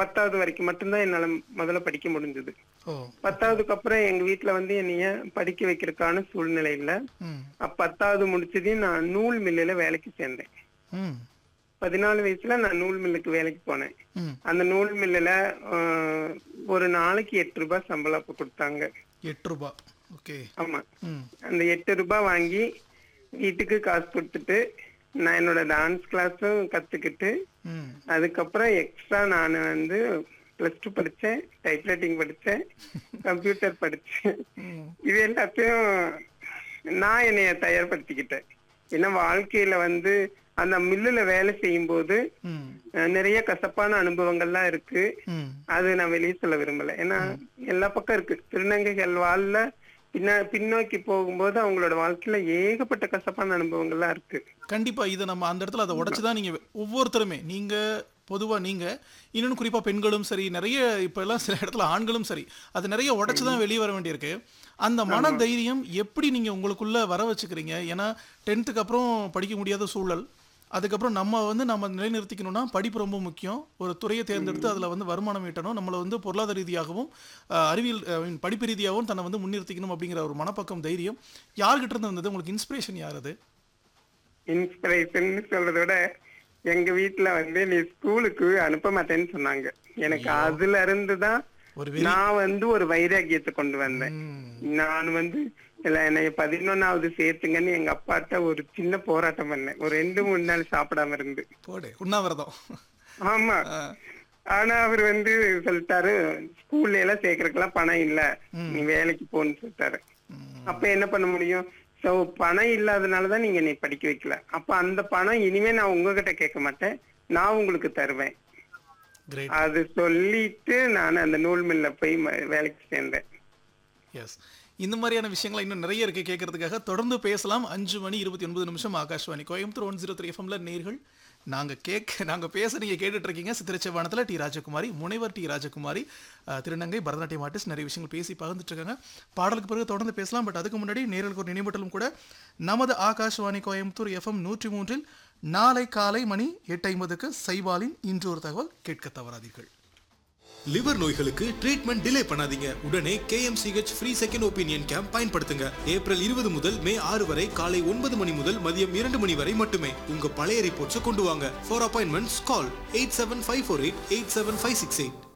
பத்தாவது வரைக்கும் மட்டும்தான் என்னால முதல்ல படிக்க முடிஞ்சது ஓ பத்தாவதுக்கு அப்புறம் எங்க வீட்டுல வந்து என்னைய படிக்க வைக்கிறதுக்கான சூழ்நிலை இல்ல ம் அப்ப பத்தாவது முடிச்சதையும் நான் நூல் மில்லுல வேலைக்கு சேர்ந்தேன் ம் பதினாலு வயசுல நான் நூல் மில்லுக்கு வேலைக்கு போனேன் ம் அந்த நூல் மில்லுல ஆஹ், ஒரு நாளைக்கு எட்டு ரூபாய் சம்பளம் அப்ப கொடுத்தாங்க எட்டு ரூபாய் ஓகே ஆமா ம் அந்த எட்டு ரூபாய் வாங்கி வீட்டுக்கு காசு கொடுத்துட்டு நான் என்னோட டான்ஸ் கிளாஸும் கத்துக்கிட்டு ம் அதுக்கப்புறம் எக்ஸ்ட்ரா நான் வந்து பிளஸ் டூ படிச்சேன் டைப்ரைட்டிங் படிச்சேன் கம்ப்யூட்டர் படிச்சேன் ம் இது எல்லாத்தையும் நான் என்னைய தயார்படுத்திக்கிட்டேன் ஏன்னா வாழ்க்கையில வந்து அந்த மில்லுல வேலை செய்யும் போது ம் அஹ், நிறைய கசப்பான அனுபவங்கள்லாம் இருக்கு ம் அது நான் வெளியே சொல்ல விரும்பல ஏன்னா எல்லா பக்கம் இருக்கு திருநங்கைகள் வாழ்ல பின்ன பின்னோக்கி போகும்போது அவங்களோட வாழ்க்கையில ஏகப்பட்ட கசப்பான அனுபவங்கள்லாம் இருக்கு கண்டிப்பா இதை நம்ம அந்த இடத்துல அதை உடைச்சு தான் நீங்க ஒவ்வொருத்தருமே நீங்க பொதுவா நீங்க இன்னும் குறிப்பா பெண்களும் சரி நிறைய இப்ப எல்லாம் சில இடத்துல ஆண்களும் சரி அது நிறைய உடைச்சு தான் வெளியே வர வேண்டியிருக்கு அந்த மன தைரியம் எப்படி நீங்க உங்களுக்குள்ள வர வச்சுக்கிறீங்க ஏன்னா டென்த்துக்கு அப்புறம் படிக்க முடியாத சூழல் அதுக்கப்புறம் நம்ம வந்து நம்ம நிலைநிறுத்திக்கணும்னா படிப்பு ரொம்ப முக்கியம் ஒரு துறையை தேர்ந்தெடுத்து அதில் வந்து வருமானம் ஈட்டணும் நம்மளை வந்து பொருளாதார ரீதியாகவும் அஹ், அறிவியல் I mean, படிப்பு ரீதியாகவும் தன்னை வந்து முன்னிறுத்திக்கணும் அப்படிங்கிற ஒரு மனப்பக்கம் தைரியம் யார்கிட்ட இருந்து வந்தது உங்களுக்கு இன்ஸ்பிரேஷன் யார் அது இன்ஸ்பிரேஷன் சொல்றதை விட எங்க வீட்டுல வந்து நீ ஸ்கூலுக்கு அனுப்ப மாட்டேன்னு சொன்னாங்க எனக்கு அதுல இருந்து தான் ஒரு நான் வந்து ஒரு வைராகியத்தை கொண்டு வந்தேன் ம், நான் வந்து இல்ல என்னை பதினொன்னாவது சேர்த்துங்கன்னு எங்க அப்பாட்ட ஒரு சின்ன போராட்டம் பண்ணேன் ஒரு ரெண்டு மூணு நாள் சாப்பிடாம இருந்து போடு உண்ணாவிரதம் ஆமா ஆனா அவர் வந்து சொல்லிட்டாரு ஸ்கூல்ல எல்லாம் சேர்க்கறதுக்கெல்லாம் பணம் இல்ல நீ வேலைக்கு போன்னு சொல்லிட்டாரு ம், அப்ப என்ன பண்ண முடியும் சோ பணம் இல்லாதனாலதான் நீங்க என்னை படிக்க வைக்கல அப்ப அந்த பணம் இனிமே நான் உங்ககிட்ட கேட்க மாட்டேன் நான் உங்களுக்கு தருவேன் கிரேட் அது சொல்லிட்டு நான் அந்த நூல் மில்ல போய் ம- வேலைக்கு சேர்ந்தேன் எஸ் இந்த மாதிரியான விஷயங்கள் இன்னும் நிறைய இருக்கு கேட்கறதுக்காக தொடர்ந்து பேசலாம் அஞ்சு மணி இருபத்தி ஒன்பது நிமிஷம் Akashvani Coimbatore one zero three எஃப்எம்ல நேர்கள் நாங்க கேட்க நாங்க பேச நீங்க கேட்டுட்டு இருக்கீங்க சித்திரச்சவானத்தில் டி ராஜகுமாரி முனைவர் டி ராஜகுமாரி அஹ், திருநங்கை பரதநாட்டியம் ஆர்டிஸ்ட் நிறைய விஷயங்கள் பேசி பகிர்ந்துட்டு இருக்காங்க பாடலுக்கு பிறகு தொடர்ந்து பேசலாம் பட் அதுக்கு முன்னாடி நேர்களுக்கு ஒரு நினைவூட்டலும் கூட நமது ஆகாஷ்வாணி கோயம்புத்தூர் எஃப்எம் நூற்றி மூன்றில் நாளை காலை மணி எட்டு ஐம்பதுக்கு சைபாலின் இன்று ஒரு தகவல் கேட்க தவறாதீர்கள் லிவர் நோய்களுக்கு ட்ரீட்மெண்ட் டிலே பண்ணாதீங்க உடனே KMCH free second opinion camp பயன்படுத்துங்க ஏப்ரல் இருபது முதல் மே ஆறு வரை காலை ஒன்பது மணி முதல் மதியம் இரண்டு மணி வரை மட்டுமே உங்க பழைய ரிப்போர்ட்ஸை கொண்டு வாங்க for appointments call eight seven five four eight eight seven five six eight